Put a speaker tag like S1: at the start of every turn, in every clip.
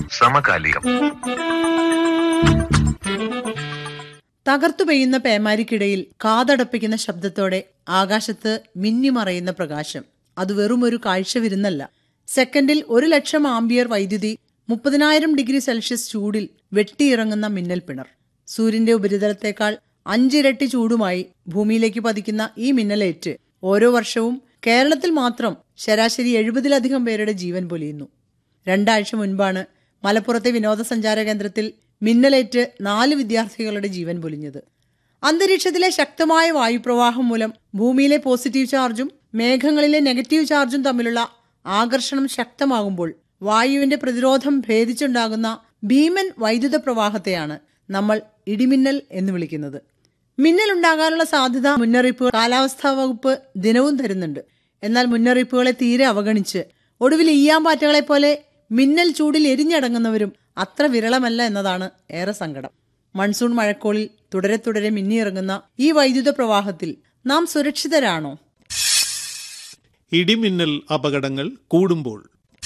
S1: സമകാലികം
S2: തകർത്തു പെയ്യുന്ന പേമാരിക്കിടയിൽ കാതടപ്പിക്കുന്ന ശബ്ദത്തോടെ ആകാശത്ത് മിന്നിമറയുന്ന പ്രകാശം അത് വെറുമൊരു കാഴ്ച വിരുന്നല്ല സെക്കൻഡിൽ ഒരു ലക്ഷം ആംബിയർ വൈദ്യുതി മുപ്പതിനായിരം ഡിഗ്രി സെൽഷ്യസ് ചൂടിൽ വെട്ടിയിറങ്ങുന്ന മിന്നൽ പിണർ സൂര്യന്റെ ഉപരിതലത്തേക്കാൾ അഞ്ചിരട്ടി ചൂടുമായി ഭൂമിയിലേക്ക് പതിക്കുന്ന ഈ മിന്നലേറ്റ് ഓരോ വർഷവും കേരളത്തിൽ മാത്രം ശരാശരി എഴുപതിലധികം പേരുടെ ജീവൻ പൊലിയുന്നു രണ്ടാഴ്ച മുൻപാണ് മലപ്പുറത്തെ വിനോദസഞ്ചാര കേന്ദ്രത്തിൽ മിന്നലേറ്റ് നാല് വിദ്യാർത്ഥികളുടെ ജീവൻ പൊലിഞ്ഞത് അന്തരീക്ഷത്തിലെ ശക്തമായ വായുപ്രവാഹം മൂലം ഭൂമിയിലെ പോസിറ്റീവ് ചാർജും മേഘങ്ങളിലെ നെഗറ്റീവ് ചാർജും തമ്മിലുള്ള ആകർഷണം ശക്തമാകുമ്പോൾ വായുവിന്റെ പ്രതിരോധം ഭേദിച്ചുണ്ടാകുന്ന ഭീമൻ വൈദ്യുത പ്രവാഹത്തെയാണ് നമ്മൾ ഇടിമിന്നൽ എന്ന് വിളിക്കുന്നത് മിന്നൽ ഉണ്ടാകാനുള്ള സാധ്യത മുന്നറിയിപ്പ് കാലാവസ്ഥാ വകുപ്പ് ദിനവും തരുന്നുണ്ട് എന്നാൽ മുന്നറിയിപ്പുകളെ തീരെ അവഗണിച്ച് ഒടുവിൽ ഈയാമ്പാറ്റകളെ പോലെ മിന്നൽ ചൂടിൽ എരിഞ്ഞടങ്ങുന്നവരും അത്ര വിരളമല്ല എന്നതാണ് ഏറെ സങ്കടം മൺസൂൺ മഴക്കോളിൽ തുടരെ തുടരെ മിന്നിയിറങ്ങുന്ന ഈ വൈദ്യുത പ്രവാഹത്തിൽ നാം സുരക്ഷിതരാണോ
S3: ഇടിമിന്നൽ അപകടങ്ങൾ കൂടുമ്പോൾ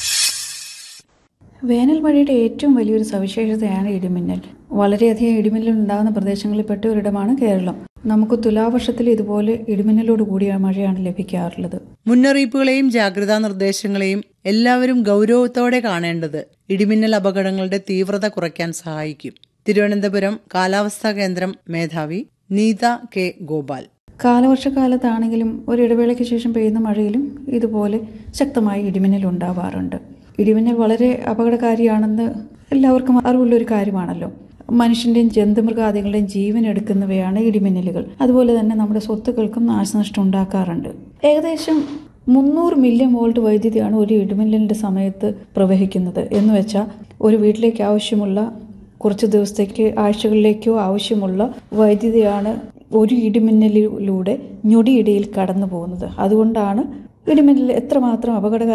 S4: വേനൽ മഴയുടെ ഏറ്റവും വലിയൊരു സവിശേഷതയാണ് ഇടിമിന്നൽ വളരെയധികം ഇടിമിന്നൽ ഉണ്ടാകുന്ന പ്രദേശങ്ങളിൽപ്പെട്ട ഒരിടമാണ് കേരളം നമുക്ക് തുലാവർഷത്തിൽ ഇതുപോലെ ഇടിമിന്നലോട് കൂടിയ മഴയാണ് ലഭിക്കാറുള്ളത്
S2: മുന്നറിയിപ്പുകളെയും ജാഗ്രതാ നിർദ്ദേശങ്ങളെയും എല്ലാവരും ഗൗരവത്തോടെ കാണേണ്ടത് ഇടിമിന്നൽ അപകടങ്ങളുടെ തീവ്രത കുറയ്ക്കാൻ സഹായിക്കും തിരുവനന്തപുരം കാലാവസ്ഥാ കേന്ദ്രം മേധാവി നീത കെ ഗോപാൽ
S4: കാലവർഷക്കാലത്താണെങ്കിലും ഒരു ഇടവേളയ്ക്ക് ശേഷം പെയ്യുന്ന മഴയിലും ഇതുപോലെ ശക്തമായ ഇടിമിന്നൽ ഉണ്ടാവാറുണ്ട് ഇടിമിന്നൽ വളരെ അപകടകാരിയാണെന്ന് എല്ലാവർക്കും അറിവുള്ള ഒരു കാര്യമാണല്ലോ മനുഷ്യന്റെയും ജന്തുമൃഗാദികളുടെയും ജീവൻ എടുക്കുന്നവയാണ് ഇടിമിന്നലുകൾ അതുപോലെ തന്നെ നമ്മുടെ സ്വത്തുക്കൾക്കും നാശനഷ്ടം ഉണ്ടാക്കാറുണ്ട് ഏകദേശം മുന്നൂറ് മില്യൺ വോൾട്ട് വൈദ്യുതിയാണ് ഒരു ഇടിമിന്നലിന്റെ സമയത്ത് പ്രവഹിക്കുന്നത് എന്ന് വെച്ചാൽ ഒരു വീട്ടിലേക്ക് ആവശ്യമുള്ള കുറച്ച് ദിവസത്തേക്ക് ആഴ്ചകളിലേക്കോ ആവശ്യമുള്ള വൈദ്യുതിയാണ് ഒരു ഇടിമിന്നലിലൂടെ ഞൊടിയിടയിൽ കടന്നു പോകുന്നത് അതുകൊണ്ടാണ് ഇടിമിന്നൽ എത്രമാത്രം അപകടകാരി